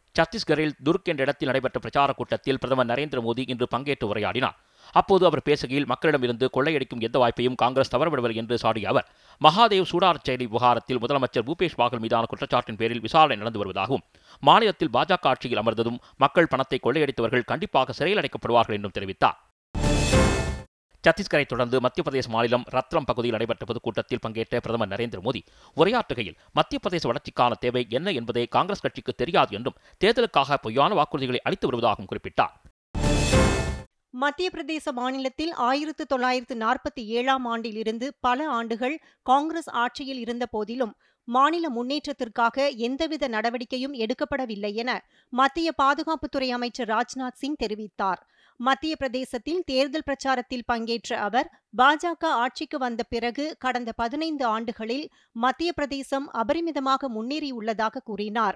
சத்தீஸ்கரில் துர்க் என்ற இடத்தில் நடைபெற்ற பிரச்சார கூட்டத்தில் பிரதமர் நரேந்திர மோடி இன்று பங்கேற்று உரையாடினார் அப்போது அவர் பேசுகையில் மக்களிடமிருந்து கொள்ளையடிக்கும் எந்த வாய்ப்பையும் காங்கிரஸ் தவறவிடவில்லை என்று சாடிய அவர் மகாதேவ் சூடார் செயலி விவகாரத்தில் முதலமைச்சர் பூபேஷ் பாகல் மீதான குற்றச்சாட்டின் பேரில் விசாரணை நடந்து வருவதாகவும் மாநிலத்தில் பாஜக ஆட்சியில் அமர்ந்ததும் மக்கள் பணத்தை கொள்ளையடித்தவர்கள் கண்டிப்பாக சிறையில் அடைக்கப்படுவார்கள் என்றும் தெரிவித்தார் சத்தீஸ்கரை தொடர்ந்து மத்திய பிரதேச மாநிலம் ரத்லம் பகுதியில் நடைபெற்ற பொதுக்கூட்டத்தில் பங்கேற்ற பிரதமர் நரேந்திர மோடி உரையாற்றுகையில் மத்திய பிரதேச வளர்ச்சிக்கான தேவை என்ன என்பதை காங்கிரஸ் கட்சிக்கு தெரியாது என்றும் தேர்தலுக்காக பொய்யான வாக்குறுதிகளை அளித்து வருவதாகவும் குறிப்பிட்டார் மத்திய பிரதேச மாநிலத்தில் ஆயிரத்து தொள்ளாயிரத்து நாற்பத்தி ஏழாம் ஆண்டிலிருந்து பல ஆண்டுகள் காங்கிரஸ் ஆட்சியில் இருந்த போதிலும் மாநில முன்னேற்றத்திற்காக எந்தவித நடவடிக்கையும் எடுக்கப்படவில்லை என மத்திய பாதுகாப்புத்துறை அமைச்சர் ராஜ்நாத் சிங் தெரிவித்தார் மத்திய பிரதேசத்தில் தேர்தல் பிரச்சாரத்தில் பங்கேற்ற அவர் பாஜக ஆட்சிக்கு வந்த பிறகு கடந்த பதினைந்து ஆண்டுகளில் மத்திய பிரதேசம் அபரிமிதமாக முன்னேறியுள்ளதாக கூறினார்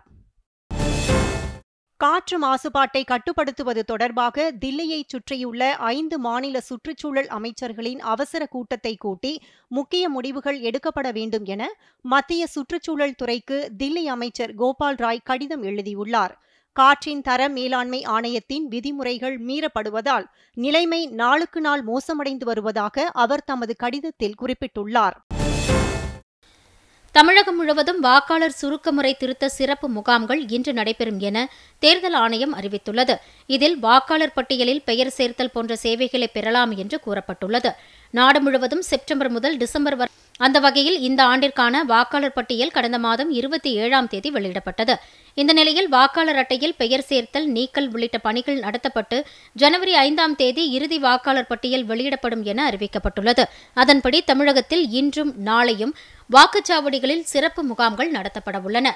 காற்று மாசுபாட்டை கட்டுப்படுத்துவது தொடர்பாக தில்லியை சுற்றியுள்ள ஐந்து மாநில சுற்றுச்சூழல் அமைச்சர்களின் அவசர கூட்டத்தை கூட்டி முக்கிய முடிவுகள் எடுக்கப்பட வேண்டும் என மத்திய சுற்றுச்சூழல் துறைக்கு தில்லி அமைச்சர் கோபால் ராய் கடிதம் எழுதியுள்ளார் காற்றின் தர மேலாண்மை ஆணையத்தின் விதிமுறைகள் மீறப்படுவதால் நிலைமை நாளுக்கு நாள் மோசமடைந்து வருவதாக அவர் தமது கடிதத்தில் குறிப்பிட்டுள்ளார் தமிழகம் முழுவதும் வாக்காளர் சுருக்க முறை திருத்த சிறப்பு முகாம்கள் இன்று நடைபெறும் என தேர்தல் ஆணையம் அறிவித்துள்ளது இதில் வாக்காளர் பட்டியலில் பெயர் சேர்த்தல் போன்ற சேவைகளை பெறலாம் என்று கூறப்பட்டுள்ளது நாடு முழுவதும் செப்டம்பர் முதல் டிசம்பர் வரை அந்த வகையில் இந்த ஆண்டிற்கான வாக்காளர் பட்டியல் கடந்த மாதம் இருபத்தி ஏழாம் தேதி வெளியிடப்பட்டது இந்த நிலையில் வாக்காளர் அட்டையில் பெயர் சேர்த்தல் நீக்கல் உள்ளிட்ட பணிகள் நடத்தப்பட்டு ஜனவரி ஐந்தாம் தேதி இறுதி வாக்காளர் பட்டியல் வெளியிடப்படும் என அறிவிக்கப்பட்டுள்ளது அதன்படி தமிழகத்தில் இன்றும் நாளையும் வாக்குச்சாவடிகளில் சிறப்பு முகாம்கள் நடத்தப்பட உள்ளன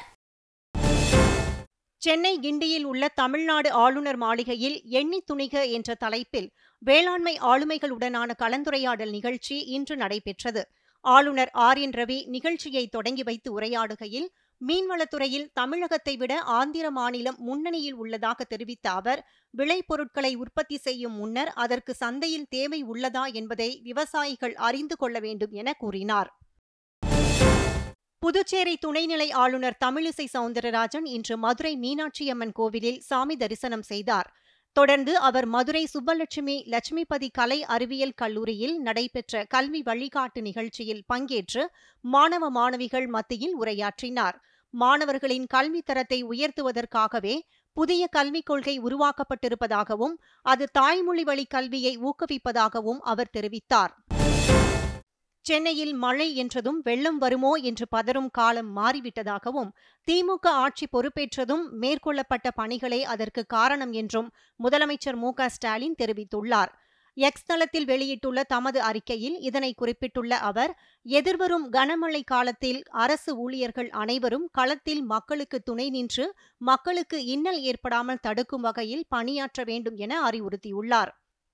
சென்னை கிண்டியில் உள்ள தமிழ்நாடு ஆளுநர் மாளிகையில் எண்ணி துணிக என்ற தலைப்பில் வேளாண்மை ஆளுமைகளுடனான கலந்துரையாடல் நிகழ்ச்சி இன்று நடைபெற்றது ஆளுநர் ஆர் என் ரவி நிகழ்ச்சியை தொடங்கி வைத்து உரையாடுகையில் மீன்வளத்துறையில் தமிழகத்தை விட ஆந்திர மாநிலம் முன்னணியில் உள்ளதாக தெரிவித்த அவர் விளைபொருட்களை உற்பத்தி செய்யும் முன்னர் அதற்கு சந்தையில் தேவை உள்ளதா என்பதை விவசாயிகள் அறிந்து கொள்ள வேண்டும் என கூறினார் புதுச்சேரி துணைநிலை ஆளுநர் தமிழிசை சவுந்தரராஜன் இன்று மதுரை மீனாட்சியம்மன் கோவிலில் சாமி தரிசனம் செய்தார் தொடர்ந்து அவர் மதுரை சுப்பலட்சுமி லட்சுமிபதி கலை அறிவியல் கல்லூரியில் நடைபெற்ற கல்வி வழிகாட்டு நிகழ்ச்சியில் பங்கேற்று மாணவ மாணவிகள் மத்தியில் உரையாற்றினார் மாணவர்களின் கல்வி தரத்தை உயர்த்துவதற்காகவே புதிய கல்விக் கொள்கை உருவாக்கப்பட்டிருப்பதாகவும் அது தாய்மொழி வழி கல்வியை ஊக்குவிப்பதாகவும் அவர் தெரிவித்தார் சென்னையில் மழை என்றதும் வெள்ளம் வருமோ என்று பதறும் காலம் மாறிவிட்டதாகவும் திமுக ஆட்சி பொறுப்பேற்றதும் மேற்கொள்ளப்பட்ட பணிகளே அதற்கு காரணம் என்றும் முதலமைச்சர் மு ஸ்டாலின் தெரிவித்துள்ளார் எக்ஸ் தளத்தில் வெளியிட்டுள்ள தமது அறிக்கையில் இதனை குறிப்பிட்டுள்ள அவர் எதிர்வரும் கனமழை காலத்தில் அரசு ஊழியர்கள் அனைவரும் களத்தில் மக்களுக்கு துணை நின்று மக்களுக்கு இன்னல் ஏற்படாமல் தடுக்கும் வகையில் பணியாற்ற வேண்டும் என அறிவுறுத்தியுள்ளார்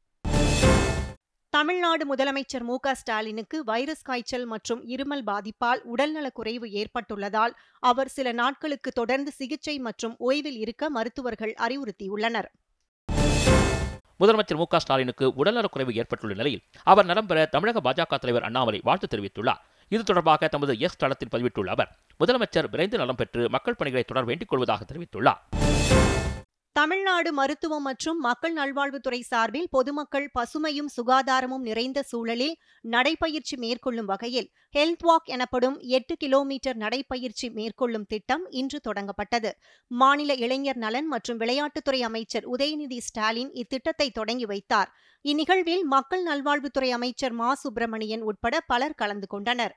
தமிழ்நாடு முதலமைச்சர் மு ஸ்டாலினுக்கு வைரஸ் காய்ச்சல் மற்றும் இருமல் பாதிப்பால் உடல்நலக் குறைவு ஏற்பட்டுள்ளதால் அவர் சில நாட்களுக்கு தொடர்ந்து சிகிச்சை மற்றும் ஓய்வில் இருக்க மருத்துவர்கள் அறிவுறுத்தியுள்ளனர் முதலமைச்சர் மு ஸ்டாலினுக்கு உடல்நலக்குறைவு ஏற்பட்டுள்ள நிலையில் அவர் நலம் பெற தமிழக பாஜக தலைவர் அண்ணாமலை வாழ்த்து தெரிவித்துள்ளார் இது தொடர்பாக தமது எஸ் தளத்தில் பதிவிட்டுள்ள அவர் முதலமைச்சர் விரைந்து நலம் பெற்று மக்கள் பணிகளை தொடர வேண்டிக் கொள்வதாக தெரிவித்துள்ளார் தமிழ்நாடு மருத்துவம் மற்றும் மக்கள் நல்வாழ்வுத்துறை சார்பில் பொதுமக்கள் பசுமையும் சுகாதாரமும் நிறைந்த சூழலில் நடைப்பயிற்சி மேற்கொள்ளும் வகையில் ஹெல்த் வாக் எனப்படும் எட்டு கிலோமீட்டர் நடைப்பயிற்சி மேற்கொள்ளும் திட்டம் இன்று தொடங்கப்பட்டது மாநில இளைஞர் நலன் மற்றும் விளையாட்டுத்துறை அமைச்சர் உதயநிதி ஸ்டாலின் இத்திட்டத்தை தொடங்கி வைத்தார் இந்நிகழ்வில் மக்கள் நல்வாழ்வுத்துறை அமைச்சர் மா சுப்பிரமணியன் உட்பட பலர் கலந்து கொண்டனர்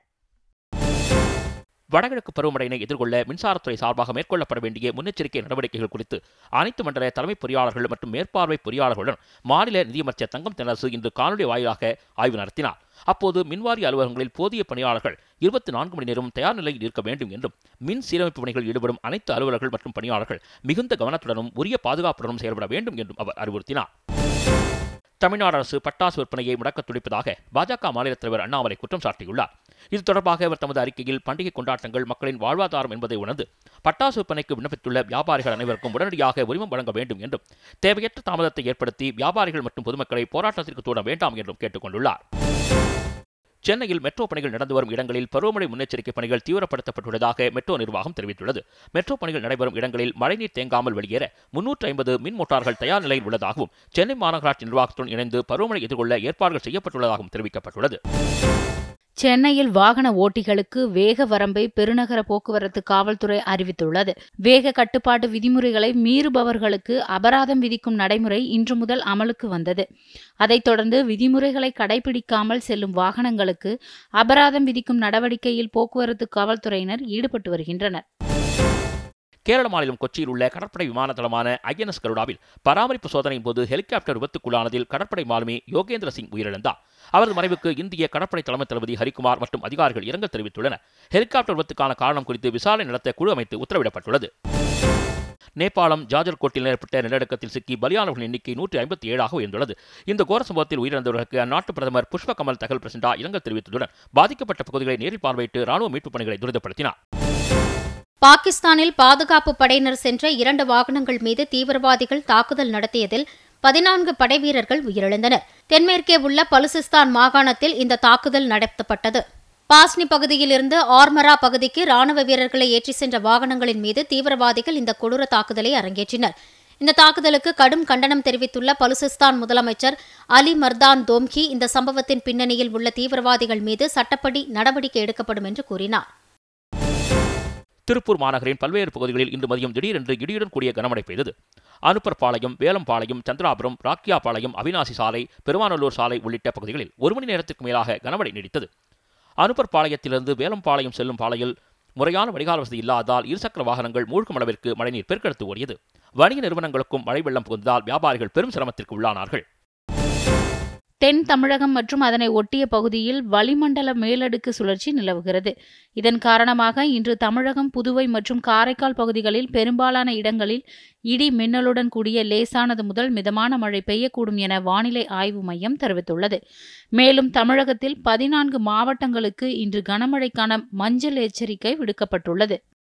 வடகிழக்கு பருவமழையினை எதிர்கொள்ள மின்சாரத்துறை சார்பாக மேற்கொள்ளப்பட வேண்டிய முன்னெச்சரிக்கை நடவடிக்கைகள் குறித்து அனைத்து மண்டல தலைமை பொறியாளர்கள் மற்றும் மேற்பார்வை பொறியாளர்களுடன் மாநில நிதியமைச்சர் தங்கம் தென்னரசு இன்று காணொலி வாயிலாக ஆய்வு நடத்தினார் அப்போது மின்வாரிய அலுவலகங்களில் போதிய பணியாளர்கள் இருபத்தி நான்கு மணி நேரம் தயார் நிலையில் இருக்க வேண்டும் என்றும் மின் சீரமைப்பு பணிகளில் ஈடுபடும் அனைத்து அலுவலர்கள் மற்றும் பணியாளர்கள் மிகுந்த கவனத்துடனும் உரிய பாதுகாப்புடனும் செயல்பட வேண்டும் என்றும் அவர் அறிவுறுத்தினார் தமிழ்நாடு அரசு பட்டாசு விற்பனையை முடக்க துடிப்பதாக பாஜக மாநில தலைவர் அண்ணாமலை குற்றம் சாட்டியுள்ளார் இது தொடர்பாக அவர் தமது அறிக்கையில் பண்டிகை கொண்டாட்டங்கள் மக்களின் வாழ்வாதாரம் என்பதை உணர்ந்து பட்டாசு விற்பனைக்கு விண்ணப்பித்துள்ள வியாபாரிகள் அனைவருக்கும் உடனடியாக உரிமம் வழங்க வேண்டும் என்றும் தேவையற்ற தாமதத்தை ஏற்படுத்தி வியாபாரிகள் மற்றும் பொதுமக்களை போராட்டத்திற்கு தூட வேண்டாம் என்றும் கேட்டுக் கொண்டுள்ளார் சென்னையில் மெட்ரோ பணிகள் நடந்து வரும் இடங்களில் பருவமழை முன்னெச்சரிக்கை பணிகள் தீவிரப்படுத்தப்பட்டுள்ளதாக மெட்ரோ நிர்வாகம் தெரிவித்துள்ளது மெட்ரோ பணிகள் நடைபெறும் இடங்களில் மழைநீர் தேங்காமல் வெளியேற முன்னூற்று ஐம்பது மின் மோட்டார்கள் தயார் நிலையில் உள்ளதாகவும் சென்னை மாநகராட்சி நிர்வாகத்துடன் இணைந்து பருவமழை எதிர்கொள்ள ஏற்பாடுகள் செய்யப்பட்டுள்ளதாகவும் தெரிவிக்கப்பட்டுள்ளது சென்னையில் வாகன ஓட்டிகளுக்கு வேக வரம்பை பெருநகர போக்குவரத்து காவல்துறை அறிவித்துள்ளது வேக கட்டுப்பாட்டு விதிமுறைகளை மீறுபவர்களுக்கு அபராதம் விதிக்கும் நடைமுறை இன்று முதல் அமலுக்கு வந்தது அதைத் தொடர்ந்து விதிமுறைகளை கடைபிடிக்காமல் செல்லும் வாகனங்களுக்கு அபராதம் விதிக்கும் நடவடிக்கையில் போக்குவரத்து காவல்துறையினர் ஈடுபட்டு வருகின்றனர் கேரள மாநிலம் கொச்சியில் உள்ள கடற்படை விமான தளமான ஐஎன்எஸ் கருடாவில் பராமரிப்பு சோதனையின் போது ஹெலிகாப்டர் விபத்துக்குள்ளானதில் கடற்படை மாலுமி யோகேந்திர சிங் உயிரிழந்தார் அவரது மறைவுக்கு இந்திய கடற்படை தலைமை தளபதி ஹரிகுமார் மற்றும் அதிகாரிகள் இரங்கல் தெரிவித்துள்ளனர் ஹெலிகாப்டர் விபத்துக்கான காரணம் குறித்து விசாரணை நடத்த குழு அமைத்து உத்தரவிடப்பட்டுள்ளது நேபாளம் ஜாஜர்கோட்டில் ஏற்பட்ட நிலநடுக்கத்தில் சிக்கி பலியானவர்களின் எண்ணிக்கை நூற்றி ஐம்பத்தி ஏழாக உயர்ந்துள்ளது இந்த கோர சம்பவத்தில் உயிரிழந்தவர்களுக்கு அந்நாட்டு பிரதமர் புஷ்ப கமல் தகவல் பிரசிடா இரங்கல் தெரிவித்துள்ளனர் பாதிக்கப்பட்ட பகுதிகளை நேரில் பார்வையிட்டு ராணுவ மீட்புப் பணிகளை துரிதப்படுத்தினார் பாகிஸ்தானில் பாதுகாப்பு படையினர் சென்ற இரண்டு வாகனங்கள் மீது தீவிரவாதிகள் தாக்குதல் நடத்தியதில் பதினான்கு படைவீரர்கள் உயிரிழந்தனர் தென்மேற்கே உள்ள பலுசிஸ்தான் மாகாணத்தில் இந்த தாக்குதல் நடத்தப்பட்டது பாஸ்னி பகுதியில் இருந்து ஆர்மரா பகுதிக்கு ராணுவ வீரர்களை ஏற்றி சென்ற வாகனங்களின் மீது தீவிரவாதிகள் இந்த கொடூர தாக்குதலை அரங்கேற்றினர் இந்த தாக்குதலுக்கு கடும் கண்டனம் தெரிவித்துள்ள பலுசிஸ்தான் முதலமைச்சர் அலி மர்தான் தோம்கி இந்த சம்பவத்தின் பின்னணியில் உள்ள தீவிரவாதிகள் மீது சட்டப்படி நடவடிக்கை எடுக்கப்படும் என்று கூறினார் திருப்பூர் மாநகரின் பல்வேறு பகுதிகளில் இன்று மதியம் திடீரென்று இடியுடன் கூடிய கனமழை பெய்தது அனுப்பர்பாளையம் வேலம்பாளையம் சந்திராபுரம் ராக்கியாபாளையம் அவினாசி சாலை பெருமாநல்லூர் சாலை உள்ளிட்ட பகுதிகளில் ஒரு மணி நேரத்துக்கு மேலாக கனமழை நீடித்தது அனுப்பர்பாளையத்திலிருந்து வேலம்பாளையம் செல்லும் பாலையில் முறையான வடிகால் வசதி இல்லாததால் இருசக்கர வாகனங்கள் மூழ்கும் அளவிற்கு மழைநீர் பெருக்கெடுத்து ஓடியது வணிக நிறுவனங்களுக்கும் மழை வெள்ளம் புகுந்ததால் வியாபாரிகள் பெரும் சிரமத்திற்கு உள்ளானார்கள் தென் தமிழகம் மற்றும் அதனை ஒட்டிய பகுதியில் வளிமண்டல மேலடுக்கு சுழற்சி நிலவுகிறது இதன் காரணமாக இன்று தமிழகம் புதுவை மற்றும் காரைக்கால் பகுதிகளில் பெரும்பாலான இடங்களில் இடி மின்னலுடன் கூடிய லேசானது முதல் மிதமான மழை பெய்யக்கூடும் என வானிலை ஆய்வு மையம் தெரிவித்துள்ளது மேலும் தமிழகத்தில் பதினான்கு மாவட்டங்களுக்கு இன்று கனமழைக்கான மஞ்சள் எச்சரிக்கை விடுக்கப்பட்டுள்ளது